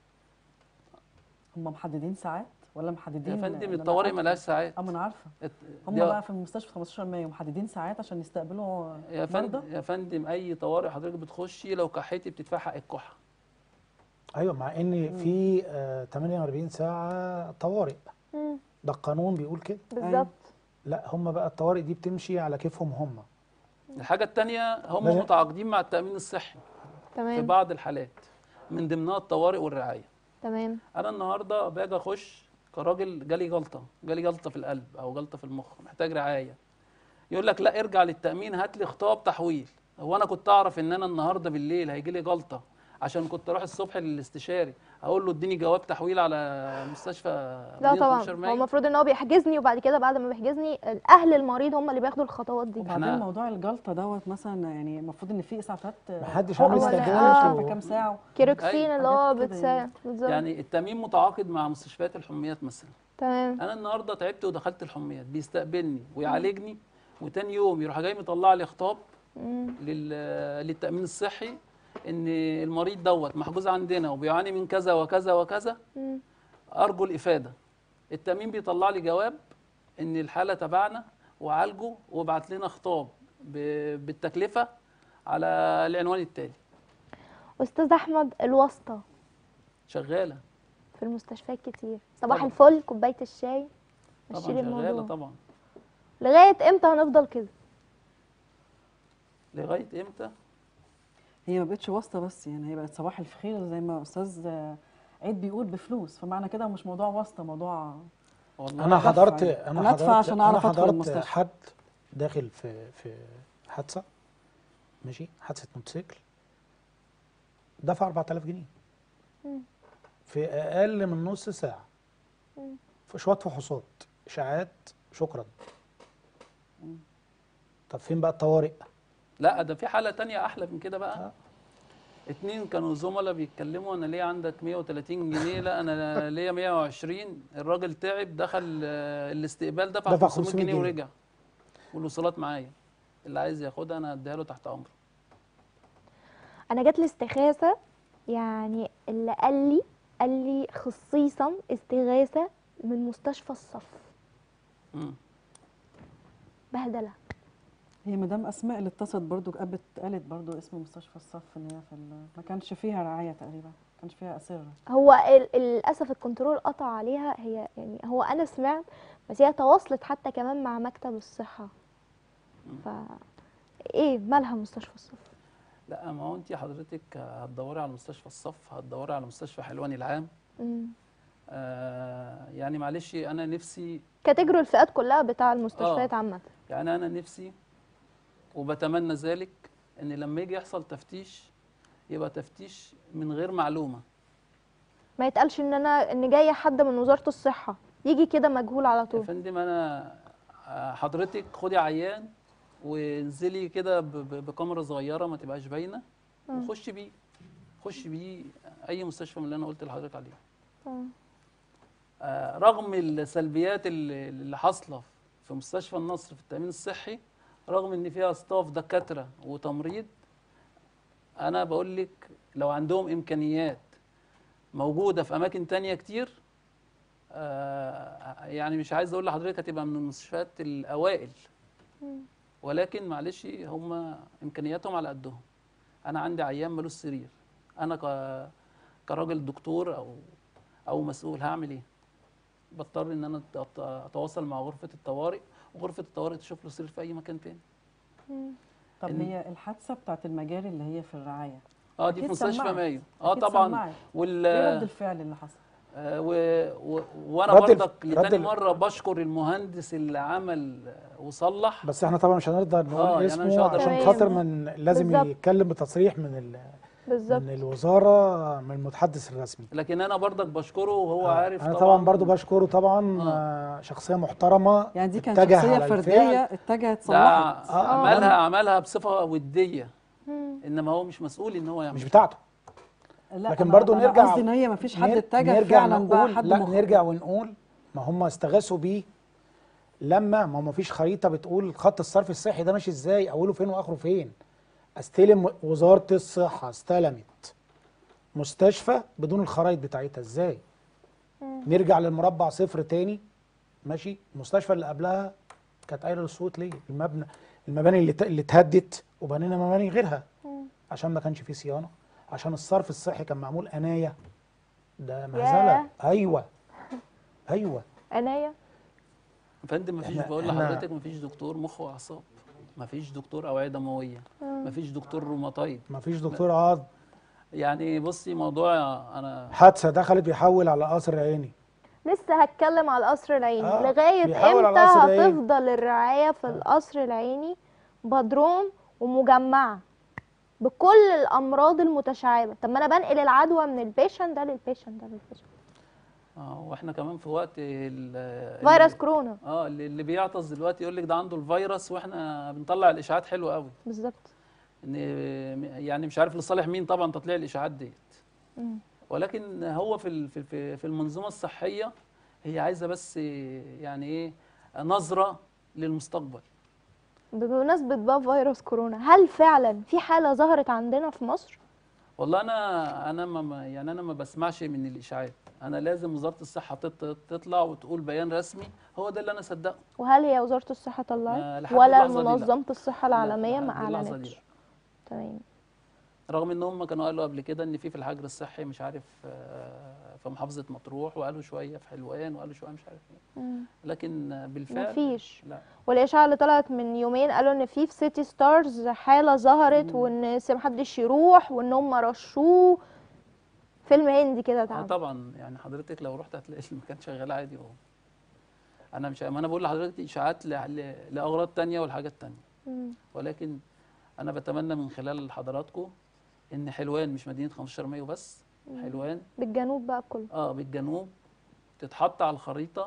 هم محددين ساعات ولا محددين يا فندم إن أنا الطوارئ أدخل- ملهاش ساعات اه ما انا عارفه الت- هم دي- بقى في المستشفى 15 مايو محددين ساعات عشان يستقبلوا يا فندم مرضى يا فندم اي طوارئ حضرتك بتخشي لو كحيتي بتدفع حق الكحة ايوه مع ان في آه 48 ساعه طوارئ مم. ده القانون بيقول كده بالظبط لا هم بقى الطوارئ دي بتمشي على كيفهم هم الحاجة التانية هم لازم- متعاقدين مع التأمين الصحي في تمام بعض الحالات من ضمنها الطوارئ والرعاية تمام انا النهارده باجي اخش كراجل جالي جلطه جالي جلطه في القلب او جلطه في المخ محتاج رعايه يقول لك لا ارجع للتامين هات لي خطاب تحويل هو انا كنت اعرف ان انا النهارده بالليل هيجي لي جلطه عشان كنت اروح الصبح للاستشاري اقول له اديني جواب تحويل على مستشفى لا مدينة طبعا 15 هو مايو المفروض ان هو بيحجزني وبعد كده بعد ما بيحجزني الاهل المريض هم اللي بياخدوا الخطوات دي وبعدين إحنا- موضوع الجلطه دوت مثلا يعني المفروض ان في اسعافات محدش هو عامل لا- استعداد آه. في كام ساعه كيروكسين أيوة، اللي هو حاجات كده بتساعد بالظبط يعني التامين متعاقد مع مستشفيات الحميات مثلا تمام انا النهارده تعبت ودخلت الحميات بيستقبلني ويعالجني وتاني يوم يروح جاي مطلع لي خطاب مم. لل- للتأمين الصحي إن المريض دوت محجوز عندنا وبيعاني من كذا وكذا وكذا مم. أرجو الإفادة التأمين بيطلع لي جواب إن الحالة تبعنا وعالجه وبعت لنا خطاب ب- بالتكلفة على العنوان التالي استاذ احمد الواسطه شغالة في المستشفيات كتير صباح طبعا. الفل كوبايه الشاي طبعا مشيل شغالة الموضوع طبعا لغايه امتى هنفضل كده لغاية إمتى هي ما بقتش واسطه بس يعني هي بقت صباح الخير زي ما استاذ عيد بيقول بفلوس فمعنى كده مش موضوع واسطه موضوع والله انا دفع حضرت يعني. انا أنا أدفع حضرت عشان انا أعرف أدخل حضرت المستشفى. حد داخل في في حادثه ماشي حادثه موتوسيكل دفع 4000 جنيه مم. في اقل من نص ساعه مم. في شويه فحوصات اشاعات شكرا طب فين بقى الطوارئ لا ده في حالة تانية أحلى من كده بقى آه. اتنين كانوا زملاء بيتكلموا انا ليه عندك 130 جنيه لا انا ليا 120 الراجل تعب دخل آه، الاستقبال دفع دفع 500 500 جنيه جنيه. ورجع والوصولات معايا اللي عايز ياخدها انا هديها له تحت امره انا جات لي استغاثه يعني اللي قال لي قال لي خصيصا استغاثه من مستشفى الصف مم. بهدله هي مدام اسماء اللي اتصلت برضو قالت قالت برضو اسم مستشفى الصف ان هي في ال- ما كانش فيها رعايه تقريبا ما كانش فيها اسره هو ال- للاسف الكنترول قطع عليها هي يعني هو انا سمعت بس هي تواصلت حتى كمان مع مكتب الصحه ف ايه مالها مستشفى الصف لا ما هو انت حضرتك هتدوري على مستشفى الصف هتدوري على مستشفى حلوان العام مم. آه يعني معلش انا نفسي كاتيجوري الفئات كلها بتاع المستشفيات عامه يعني انا نفسي وبتمنى ذلك ان لما يجي يحصل تفتيش يبقى تفتيش من غير معلومه ما يتقالش ان انا ان جايه حد من وزاره الصحه يجي كده مجهول على يا طول فندم انا آه، حضرتك خدي عيان وانزلي كده ب- ب- بكاميرا صغيره ما تبقاش باينه وخشي بيه خشي بيه اي مستشفى من اللي انا قلت لحضرتك عليه مم. آه، رغم السلبيات اللي اللي حاصله في مستشفى النصر في التامين الصحي رغم ان فيها ستاف دكاتره وتمريض انا بقول لك لو عندهم امكانيات موجوده في اماكن تانية كتير آه، يعني مش عايز اقول لحضرتك هتبقى من المستشفيات الاوائل ولكن معلش هم امكانياتهم على قدهم انا عندي عيان ملوش سرير انا ك- كراجل دكتور او او مسؤول هعمل ايه بضطر ان انا أت- اتواصل مع غرفه الطوارئ وغرفه الطوارئ تشوف له سرير في اي مكان تاني طب إن- هي الحادثه بتاعت المجاري اللي هي في الرعايه اه دي أكيد في مستشفى سمعت. مايو اه أكيد طبعا سمعت. وال ايه رد الفعل اللي حصل آه، و... و... وانا رد الف- برضك رد لتاني ال- مره بشكر المهندس اللي عمل آه، وصلح بس احنا طبعا مش هنرضى آه، نقول يعني أنا مش اسمه هقدر عشان أقول خاطر اسمه. من لازم بالظبط. يتكلم بتصريح من ال... بالظبط من الوزاره من المتحدث الرسمي لكن انا برضك بشكره وهو آه، عارف انا طبعا برضو بشكره طبعا آه. آه. شخصيه محترمه يعني دي كانت اتجه شخصيه على فرديه الفعل. اتجهت ده صلحت آه، عملها عملها بصفه وديه مم. انما هو مش مسؤول ان هو يعمل مش بتاعته لا لكن أنا- برضو أنا نرجع- قصدي ان هي ما فيش حد نر- اتجه نرجع فعلا بقى نقول حد لا مخ- نرجع ونقول ما هم استغاثوا بيه لما ما هو ما فيش خريطه بتقول خط الصرف الصحي ده ماشي ازاي اوله فين واخره فين استلم وزاره الصحه استلمت مستشفى بدون الخرائط بتاعتها ازاي نرجع للمربع صفر تاني ماشي المستشفى اللي قبلها كانت قايله للصوت ليه المبنى المباني اللي ت- اللي اتهدت وبنينا مباني غيرها عشان ما كانش فيه صيانه عشان الصرف الصحي كان معمول انايه ده مهزله ياه. ايوه ايوه عناية يا فندم مفيش إحنا- بقول إحنا- لحضرتك مفيش دكتور مخ واعصاب مفيش دكتور اوعيه دمويه مفيش دكتور روماتايد ما فيش دكتور عاض يعني بصي موضوع انا حادثه دخلت بيحول على قصر عيني لسه هتكلم على القصر العيني آه، لغايه بيحاول امتى على القصر العيني. هتفضل الرعايه في القصر العيني بدروم ومجمعه بكل الامراض المتشعبه طب ما انا بنقل العدوى من البيشنت ده للبيشنت ده للبيشنت اه واحنا كمان في وقت ال- فيروس اللي- كورونا اه اللي اللي بيعطس دلوقتي يقول لك ده عنده الفيروس واحنا بنطلع الاشاعات حلوه قوي بالظبط ان يعني مش عارف لصالح مين طبعا تطليع الاشاعات ديت مم. ولكن هو في ال- في- في في المنظومه الصحيه هي عايزه بس يعني ايه نظره للمستقبل بمناسبه بقى فيروس كورونا هل فعلا في حاله ظهرت عندنا في مصر والله انا انا ما- ما يعني انا ما بسمعش من الاشاعات انا لازم وزاره الصحه تط- تطلع وتقول بيان رسمي هو ده اللي انا اصدقه وهل هي وزاره الصحه ما طلعت لحد ولا اللحظة دي لا. منظمه الصحه العالميه ما لحد اللحظة دي اعلنتش لا. تمام رغم ان هم كانوا قالوا قبل كده ان في في الحجر الصحي مش عارف آه، في محافظه مطروح وقالوا شويه في حلوان وقالوا شويه مش عارف ايه مم. لكن بالفعل مفيش لا والاشاعه اللي طلعت من يومين قالوا ان في في سيتي ستارز حاله ظهرت وان س- محدش يروح وان هم رشوه فيلم هندي كده آه اتعمل طبعا يعني حضرتك لو رحت هتلاقي المكان شغال عادي اهو انا مش ما انا بقول لحضرتك دي اشاعات ل- ل- لاغراض تانية والحاجات تانية مم. ولكن انا بتمنى من خلال حضراتكم ان حلوان مش مدينه 15 مايو بس حلوان بالجنوب بقى كله اه بالجنوب تتحط على الخريطه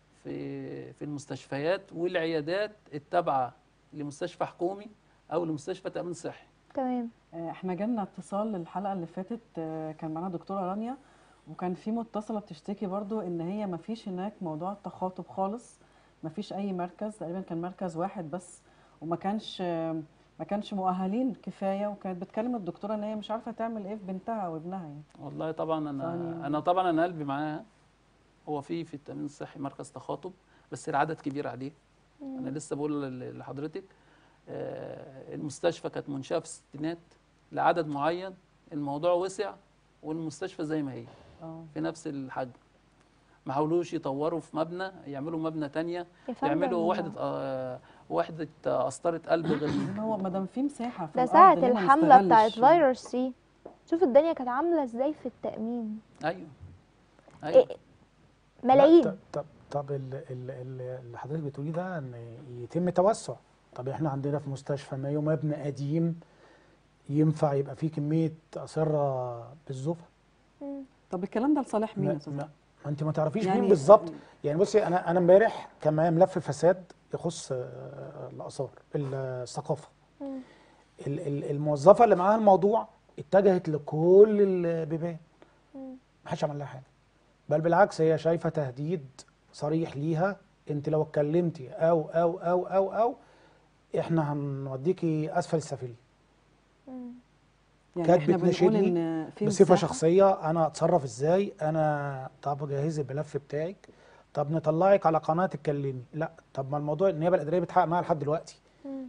في في المستشفيات والعيادات التابعه لمستشفى حكومي او لمستشفى تامين صحي تمام آه، احنا جالنا اتصال الحلقه اللي فاتت آه، كان معانا دكتوره رانيا وكان في متصله بتشتكي برضو ان هي ما فيش هناك موضوع التخاطب خالص ما فيش اي مركز تقريبا كان مركز واحد بس وما كانش آه، ما كانش مؤهلين كفايه وكانت بتكلم الدكتوره ان هي مش عارفه تعمل ايه في بنتها وابنها يعني والله طبعا انا ثانية. انا طبعا انا قلبي معاها هو في في التامين الصحي مركز تخاطب بس العدد كبير عليه انا لسه بقول ل- لحضرتك آه، المستشفى كانت منشاه في الستينات لعدد معين الموضوع وسع والمستشفى زي ما هي اه في نفس الحجم ما حاولوش يطوروا في مبنى يعملوا مبنى تانية يا فندم، يعملوا وحده آه، وحده آه، قسطره قلب غير ما هو ما دام في مساحه في ده الأرض ساعة ليه ما الحملة بتاعت نستغلش؟ فيروس سي شوف الدنيا كانت عاملة ازاي في التأمين ايوه ايوه إيه ملايين لا، طب طب ال- ال- ال- اللي حضرتك بتقوليه ده ان يتم توسع طب احنا عندنا في مستشفى مايو مبنى قديم ينفع يبقى فيه كميه اسره بالزفه مم. طب الكلام ده لصالح مين يا ما, استاذ ما ما انت ما تعرفيش يعني- مين بالظبط يعني بصي انا انا امبارح كان معايا ملف فساد يخص آه، الاثار الثقافه مم. ال- ال- الموظفه اللي معاها الموضوع اتجهت لكل البيبان مم. ما حدش عمل لها حاجه بل بالعكس هي شايفه تهديد صريح ليها انت لو اتكلمتي او او او او او احنا هنوديكي اسفل السافلين مم. يعني كانت احنا بنقول بتناشدني ان في بصفه مساحة. شخصيه انا اتصرف ازاي انا طب جهزي الملف بتاعك طب نطلعك على قناه تتكلمي لا طب ما الموضوع النيابه الاداريه بتحقق معاها لحد دلوقتي مم.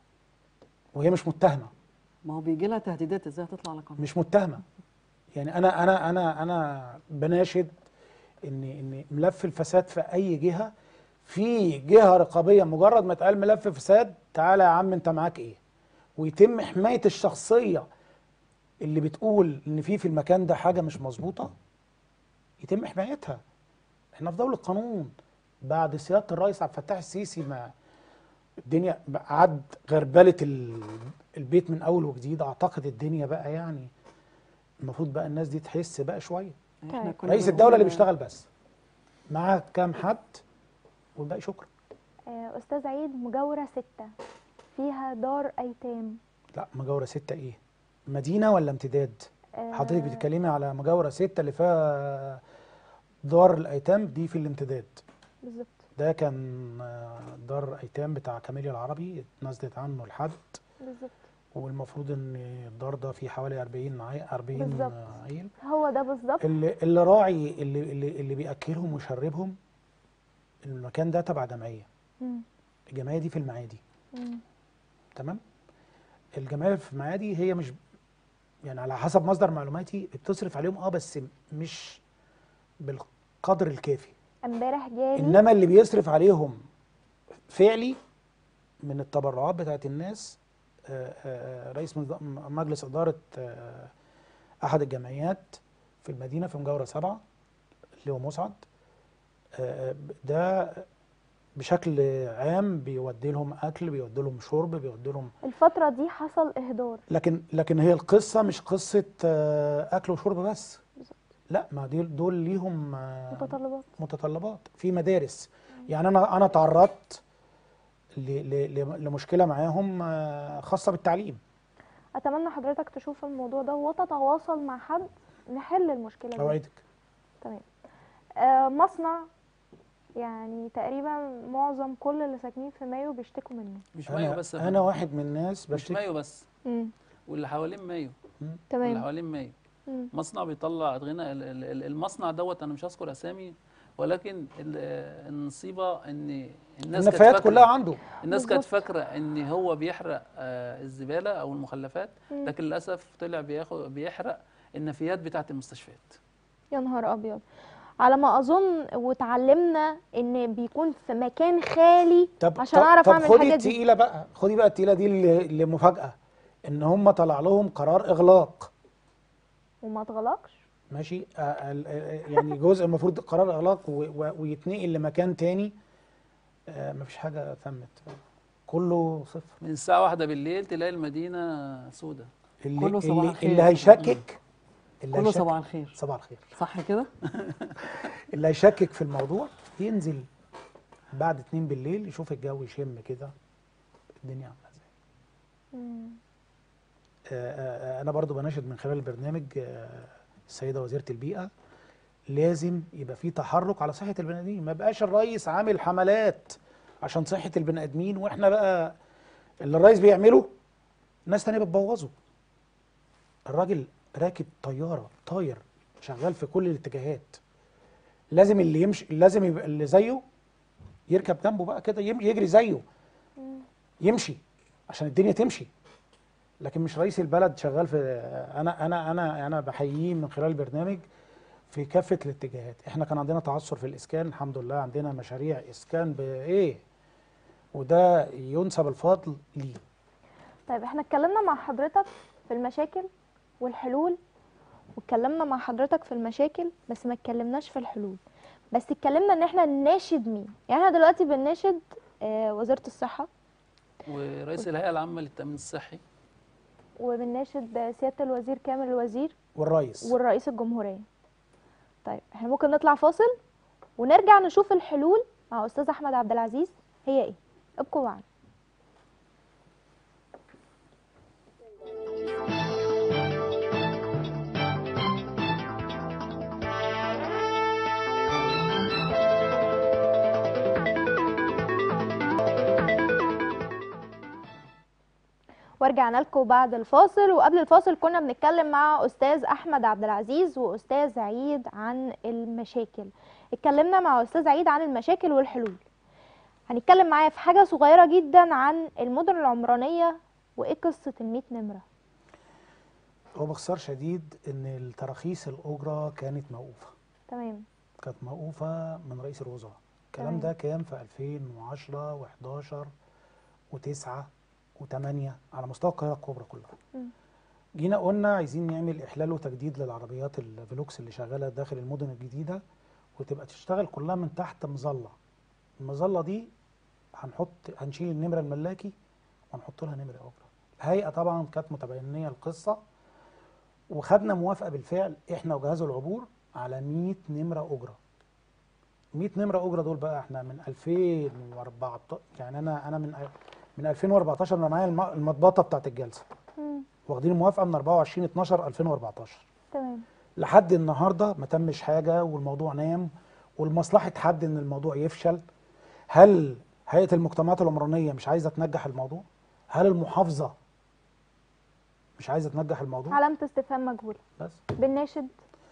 وهي مش متهمه ما هو بيجي لها تهديدات ازاي هتطلع على قناه مش متهمه يعني انا انا انا انا بناشد ان ان ملف الفساد في اي جهه في جهه رقابيه مجرد ما اتقال ملف فساد تعالى يا عم انت معاك ايه ويتم حمايه الشخصيه اللي بتقول ان في في المكان ده حاجه مش مظبوطه يتم حمايتها احنا في دوله قانون بعد سياده الرئيس عبد الفتاح السيسي ما الدنيا عد غربله ال- البيت من اول وجديد اعتقد الدنيا بقى يعني المفروض بقى الناس دي تحس بقى شويه احنا طيب. كنا رئيس بنقول- الدوله اللي بيشتغل بس معاه كام حد والباقي شكرا آه، أستاذ عيد مجاورة ستة فيها دار أيتام لا مجاوره سته ايه مدينه ولا امتداد آه، حضرتك بتتكلمي على مجاوره سته اللي فيها دار الايتام دي في الامتداد بالظبط ده كان آه، دار ايتام بتاع كاميليا العربي اتنزلت عنه الحد بالظبط والمفروض ان الدار ده فيه حوالي 40 عي... 40 بالظبط. عيل هو ده بالظبط اللي اللي راعي اللي اللي, اللي بياكلهم ويشربهم المكان ده تبع جمعيه مم. الجمعيه دي في المعادي مم. تمام الجمعيه في المعادي هي مش يعني على حسب مصدر معلوماتي بتصرف عليهم اه بس مش بالقدر الكافي امبارح جالي انما اللي بيصرف عليهم فعلي من التبرعات بتاعت الناس آه، آه، رئيس مجد- مجلس اداره آه، احد الجمعيات في المدينه في مجاوره سبعه اللي هو مسعد آه، ده بشكل عام بيودي لهم اكل بيودي لهم شرب بيودي لهم الفترة دي حصل إهدار لكن لكن هي القصه مش قصه آه، اكل وشرب بس بالظبط. لا ما دي دول ليهم آه، متطلبات متطلبات في مدارس يعني انا انا تعرضت ل- ل- ل- لمشكله معاهم آه، خاصه بالتعليم أتمنى حضرتك تشوف الموضوع ده وتتواصل مع حد نحل المشكلة دي اوعدك تمام آه مصنع يعني تقريبا معظم كل اللي ساكنين في مايو بيشتكوا منه مش مايو انا بس يا انا فندم. واحد من الناس مش بشتكي مايو بس مم. واللي حوالين مايو واللي تمام حوالين مايو مم. مصنع بيطلع ادغنه ال- ال- ال- المصنع دوت انا مش هذكر اسامي ولكن ال- النصيبه ان الناس كانت النفايات فاكرة- كلها عنده الناس كانت بالظبط. فاكره ان هو بيحرق آه، الزباله او المخلفات مم. لكن للاسف طلع بياخد بيحرق النفايات بتاعه المستشفيات يا نهار ابيض على ما اظن واتعلمنا ان بيكون في مكان خالي طب عشان طب, اعرف طب اعمل خدي الحاجات دي التقيله بقى خدي بقى التقيله دي اللي اللي مفاجاه ان هم طلع لهم قرار اغلاق وما اتغلقش ماشي آه، ال- آه، يعني جزء المفروض قرار اغلاق و- و- ويتنقل لمكان تاني آه، مفيش حاجه تمت كله صفر من الساعه واحدة بالليل تلاقي المدينه سودة اللي كله صباح اللي, الخير. اللي هيشكك اللي كله هيشكك صباح الخير صباح الخير صح كده اللي هيشكك في الموضوع ينزل بعد اتنين بالليل يشوف الجو يشم كده الدنيا عامله ازاي مم. آه، آه، آه، انا برضو بناشد من خلال البرنامج آه، السيده وزيره البيئه لازم يبقى في تحرك على صحه البني ادمين ما بقاش الرئيس عامل حملات عشان صحه البني ادمين واحنا بقى اللي الرئيس بيعمله ناس تانية بتبوظه الراجل راكب طياره طاير شغال في كل الاتجاهات لازم اللي يمشي لازم يبقى اللي زيه يركب جنبه بقى كده يم- يجري زيه مم. يمشي عشان الدنيا تمشي لكن مش رئيس البلد شغال في انا انا انا انا بحييه من خلال البرنامج في كافه الاتجاهات احنا كان عندنا تعثر في الاسكان الحمد لله عندنا مشاريع اسكان بايه وده ينسب الفضل ليه طيب احنا اتكلمنا مع حضرتك في المشاكل والحلول واتكلمنا مع حضرتك في المشاكل بس ما اتكلمناش في الحلول بس اتكلمنا ان احنا نناشد مين يعني احنا دلوقتي بنناشد آه، وزارة الصحة ورئيس الهيئه العامه للتامين الصحي وبنناشد آه، سيادة الوزير كامل الوزير والرئيس والرئيس الجمهورية طيب احنا ممكن نطلع فاصل ونرجع نشوف الحلول مع استاذ احمد عبد العزيز هي ايه ابقوا معنا ورجعنا لكم بعد الفاصل وقبل الفاصل كنا بنتكلم مع استاذ احمد عبد العزيز واستاذ عيد عن المشاكل اتكلمنا مع استاذ عيد عن المشاكل والحلول هنتكلم معاه في حاجه صغيره جدا عن المدن العمرانيه وايه قصه ال نمره هو باختصار شديد ان التراخيص الاجره كانت موقوفه تمام كانت موقوفه من رئيس الوزراء الكلام تمام. ده كان في 2010 و11 و9 و8 على مستوى القاهره الكبرى كلها مم. جينا قلنا عايزين نعمل احلال وتجديد للعربيات الفلوكس اللي شغاله داخل المدن الجديده وتبقى تشتغل كلها من تحت مظله المظله دي هنحط هنشيل النمره الملاكي ونحط لها نمره اجره الهيئه طبعا كانت متبنيه القصه وخدنا موافقه بالفعل احنا وجهاز العبور على 100 نمره اجره 100 نمره اجره دول بقى احنا من 2014 يعني انا انا من من 2014 انا معايا الم- المضبطه بتاعت الجلسه مم. واخدين الموافقه من 24 12 2014 تمام لحد النهارده ما تمش حاجه والموضوع نام والمصلحه حد ان الموضوع يفشل هل هيئه المجتمعات العمرانيه مش عايزه تنجح الموضوع هل المحافظه مش عايزه تنجح الموضوع علامه استفهام مجهوله بس بنناشد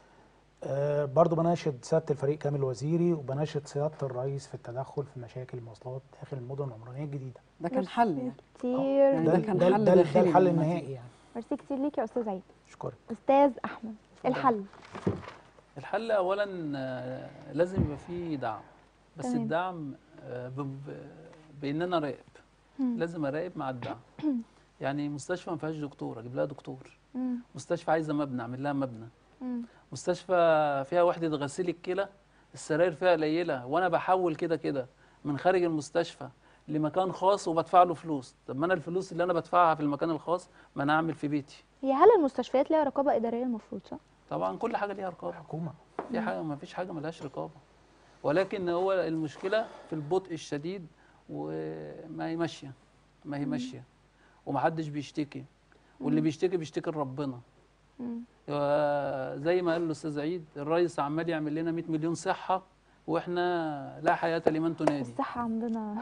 آه برضو بناشد سياده الفريق كامل الوزيري وبناشد سياده الرئيس في التدخل في مشاكل المواصلات داخل المدن العمرانيه الجديده ده كان حل يعني كتير يعني ده ده ال- كان ده ال- حل ده ال- ده داخلي الحل للمدينة. النهائي يعني ميرسي كتير ليك يا استاذ عيد اشكرك استاذ احمد الحل الحل اولا آه، لازم يبقى فيه دعم بس تمام. الدعم آه، ب- ب- بان انا اراقب مم. لازم اراقب مع الدعم يعني مستشفى ما فيهاش دكتور اجيب لها دكتور مم. مستشفى عايزه مبنى اعمل لها مبنى مم. مستشفى فيها وحده غسيل الكلى السراير فيها قليله وانا بحول كده كده من خارج المستشفى لمكان خاص وبدفع له فلوس طب ما انا الفلوس اللي انا بدفعها في المكان الخاص ما انا اعمل في بيتي هي هل المستشفيات ليها رقابه اداريه المفروض صح؟ طبعا كل حاجه ليها رقابه الحكومه في حاجه ما فيش حاجه ملهاش رقابه ولكن هو المشكله في البطء الشديد وما هي ماشيه ما هي ماشيه ومحدش بيشتكي واللي بيشتكي بيشتكي لربنا مم. و- زي ما قال الاستاذ عيد الرئيس عمال يعمل لنا 100 مليون صحه واحنا لا حياه لمن تنادي الصحه عندنا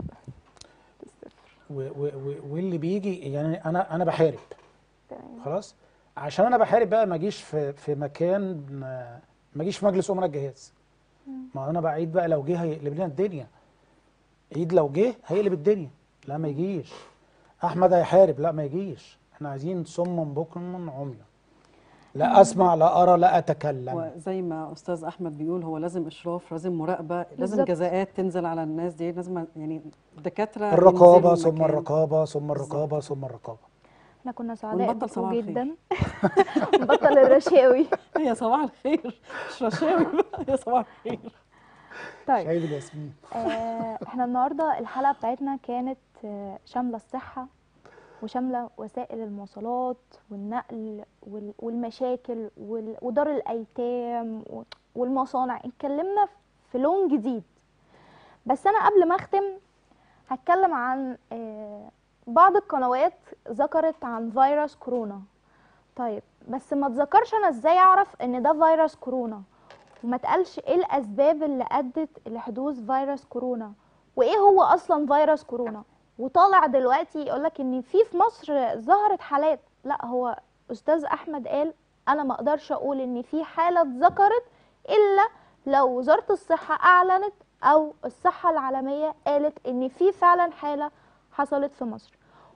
و- و- و- واللي بيجي يعني انا انا بحارب تمام خلاص عشان انا بحارب بقى ما اجيش في في مكان ما اجيش في مجلس امناء الجهاز ما انا بقى عيد بقى لو جه هيقلب لنا الدنيا عيد لو جه هيقلب الدنيا لا ما يجيش احمد هيحارب لا ما يجيش احنا عايزين صم بكم عمي لا اسمع لا ارى لا اتكلم وزي ما استاذ احمد بيقول هو لازم اشراف لازم مراقبه لازم بالظبط. جزاءات تنزل على الناس دي لازم يعني الدكاتره الرقابه ينزلوا ثم المكان. الرقابه ثم الرقابه ثم الرقابه احنا كنا سعداء ونبطل بكم صباح الخير. جدا نبطل الرشاوي هي صباح الخير مش رشاوي بقى هي صباح الخير طيب شايف الياسمين آه، احنا النهارده الحلقه بتاعتنا كانت آه، شامله الصحه وشامله وسائل المواصلات والنقل وال- والمشاكل وال- ودار الايتام و- والمصانع اتكلمنا في لون جديد بس انا قبل ما اختم هتكلم عن آه، بعض القنوات ذكرت عن فيروس كورونا طيب بس ما تذكرش انا ازاي اعرف ان ده فيروس كورونا وما تقالش ايه الاسباب اللي ادت لحدوث فيروس كورونا وايه هو اصلا فيروس كورونا وطالع دلوقتي يقولك ان في في مصر ظهرت حالات لا هو استاذ احمد قال انا ما اقدرش اقول ان في حاله اتذكرت الا لو وزاره الصحه اعلنت او الصحه العالميه قالت ان في فعلا حاله حصلت في مصر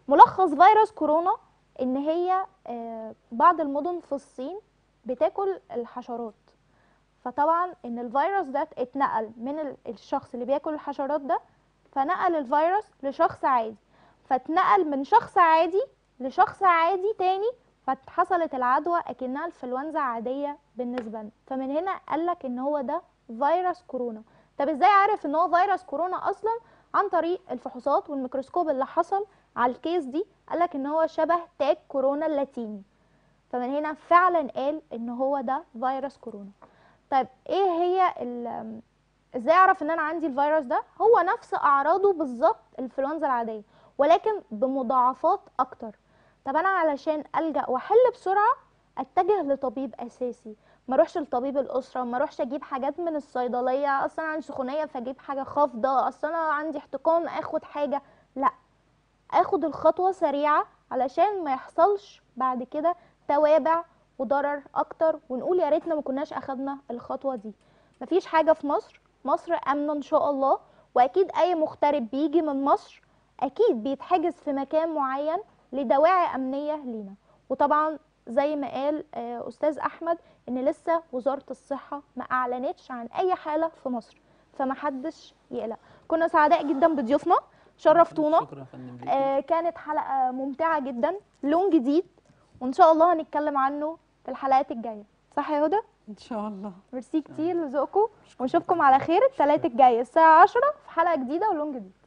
ملخص فيروس كورونا ان هي آه، بعض المدن في الصين بتاكل الحشرات فطبعا ان الفيروس ده اتنقل من ال- الشخص اللي بياكل الحشرات ده فنقل الفيروس لشخص عادي فاتنقل من شخص عادي لشخص عادي تاني فحصلت العدوى اكنها انفلونزا عاديه بالنسبه لنا فمن هنا قالك ان هو ده فيروس كورونا طب ازاي عارف ان هو فيروس كورونا اصلا عن طريق الفحوصات والميكروسكوب اللي حصل على الكيس دي قالك ان هو شبه تاج كورونا اللاتيني فمن هنا فعلا قال ان هو ده فيروس كورونا طيب ايه هي ال- ازاي اعرف ان انا عندي الفيروس ده هو نفس اعراضه بالظبط الانفلونزا العاديه ولكن بمضاعفات اكتر طب انا علشان الجا واحل بسرعه اتجه لطبيب اساسي ما اروحش لطبيب الاسره ما اروحش اجيب حاجات من الصيدليه اصلا انا عندي سخونيه فاجيب حاجه خافضه اصلا انا عندي احتقان اخد حاجه لا اخد الخطوه سريعه علشان ما يحصلش بعد كده توابع وضرر اكتر ونقول يا ريتنا ما كناش اخدنا الخطوه دي مفيش حاجه في مصر مصر امنه ان شاء الله واكيد اي مغترب بيجي من مصر اكيد بيتحجز في مكان معين لدواعي امنيه لينا وطبعا زي ما قال آه، استاذ احمد ان لسه وزاره الصحه ما اعلنتش عن اي حاله في مصر فمحدش يقلق كنا سعداء جدا بضيوفنا شرفتونا شكرا يا فندم ليكي. آه كانت حلقه ممتعه جدا لون جديد وان شاء الله هنتكلم عنه في الحلقات الجايه صح يا هدى ان شاء الله ميرسي كتير لذوقكم ونشوفكم على خير الثلاث الجاي الساعه 10 في حلقه جديده ولون جديد